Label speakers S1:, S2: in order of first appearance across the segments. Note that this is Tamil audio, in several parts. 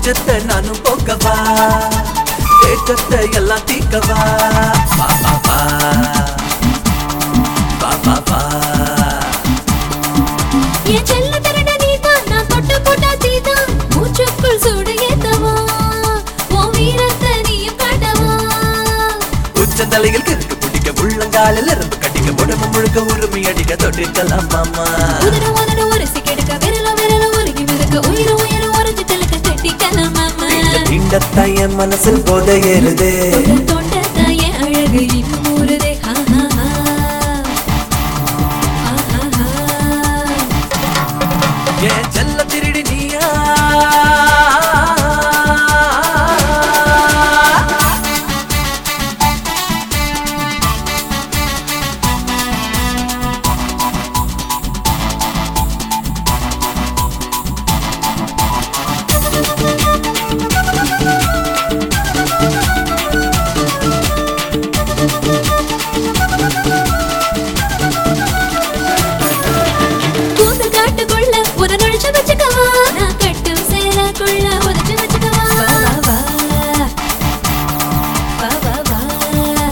S1: கூச்சத்தை நானும் போக்கவா ஏக்கத்தை எல்லாம் தீக்கவா வா வா வா வா வா வா
S2: என் செல்ல திருட நீதான், நான் தொட்டு போட்டா தீதான். மூச்சுக்குள் சூடு ஏத்தவா, உன் வீரத்தை நீயும் காட்டவா.
S1: உச்சந்தலையில் கிறுக்கு பிடிக்க உள்ளங்காலில் எறும்பு கட்டிக்க உடம்பு முழுக்க உரிமை அடிக்க தொட்டிருக்கலாம் மாமா
S2: உதட உதட உரசி கெடுக்க, விரல விரல உருகி மிதக்க, உயிர உயிர உறைஞ்சு தெளிக்க கட்டிக்கலாம் மாமா.
S1: தீண்டத்தான் என் மனசில் போதை ஏறுதே
S2: தொட தொண்டத்தான் என் அழகு இன்னும் ஊறுதே. ஹா, ஹா, ஹா. ஹா, ஹா, ஹா.
S1: என் செல்ல திருடி நீயா
S2: கூந்தல் காட்டுக்குள்ள ஒரு நுழைச்சு வச்சுக்கவா நான் கட்டும் சேலைக்குள்ள உதச்சு வச்சுக்கவா வா, வா, வா. வா, வா, வா.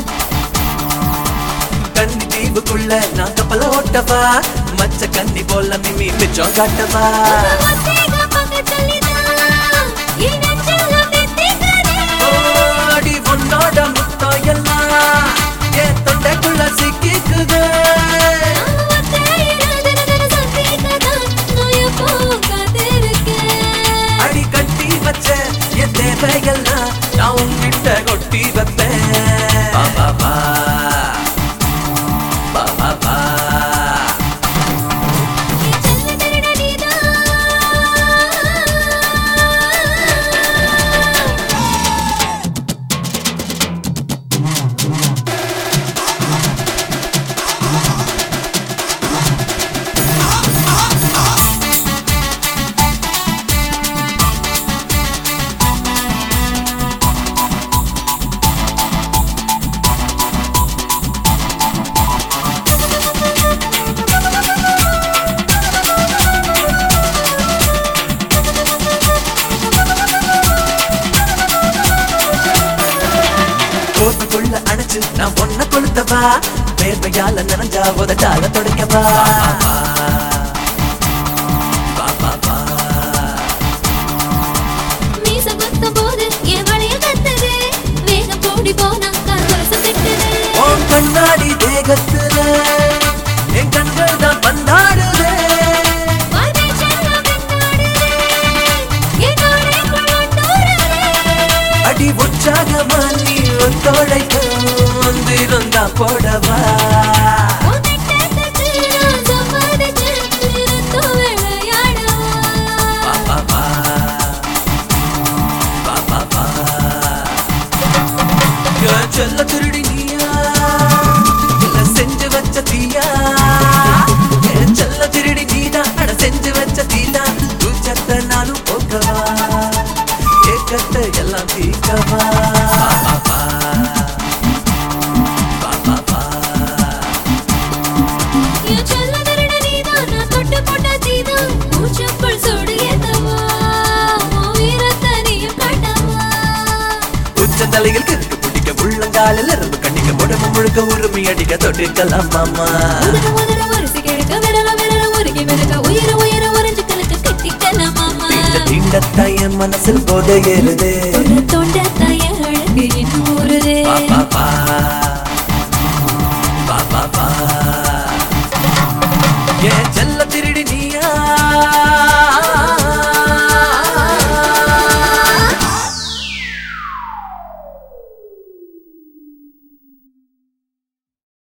S1: கன்னி தீவுக்குள்ள நான் கப்பல ஓட்டவா மச்ச கன்னி போல மிமி மிச்சம் காட்டவா
S2: ஒத்தேக பக்கத்துலதான் என் நெஞ்சில மெத்திக்குதே.
S1: ஓடி உன்னோட முத்தம் எல்லாம் என் தொண்டைக்குள்ள சிக்கிக்குது
S2: நான் ஒத்தையில தினதின சந்திக்கதான் நான் எப்போ காத்திருக்கேன்.
S1: அடி கட்டி வச்ச என் தேவையெல்லாம் நான் உன்கிட்ட கொட்டி வைப்பேன் வா, வா, வா. வா, வா, வா.
S2: என் செல்ல திருட நீதான்.
S1: கோத்துக்குள்ள அணைச்சு நான் ஒன்ன கொளுத்தவா வேர்வையால நனைஞ்சா உதட்டால தொடக்கவா வா, வா, வா.
S2: மீச குத்தும் போது என் வளையல் கத்துது. வேகம் கூடி போனா கால் கொலுசு திட்டுது.
S1: உன் கண்ணாடி தேகத்துல என் கண்கள் தான் பந்தாடுதே
S2: வாழ்க்கை செல்லம் வெண்ணாடுதே. என் நாடைக்குள் ஒட்டோடுதே.
S1: அடி உற்சாகமா நீ ஒத்துழைக்க வந்திருந்தா போடவா
S2: உன் திட்டத்துக்கு நான் சம்மதிச்சு நிறுத்து விளையாடவா.
S1: வா, வா, வா. வா, வா, வா. என் செல்ல திருடி நீயா இல்ல செஞ்சு வச்ச தீயா என் செல்ல திருடி நீதான் அட செஞ்சு வச்ச தீதா தூச்சத்தை நானும் போக்கவா ஏக்கத்தை எல்லாம் தீக்கவா வா, வா, வா. வா, வா, வா.
S2: என் செல்ல திருட நீதான், நான் தொட்டு போட்ட தீதான். மூச்சுக்குள் சூடு ஏத்தவா. உன் வீரத்தை நீயும் காட்டவா.
S1: உச்சந்தலையில் கிறுக்கு பிடிக்க உள்ளங்காலில் எறும்பு கண்ணிக்க உடம்பு முழுக்க உரிமை அடிக்க தொட்டிருக்கலாம் மாமா
S2: உதட உதட உரசி கெடுக்க, விரல விரல உருகி மிதக்க, உயிர உயிர உறைஞ்சு கலக்க கட்டிக்கலாம் மாமா.
S1: தீண்ட தீண்டத்தான் என் மனசில் போதை ஏறுதே
S2: தொட தொண்ட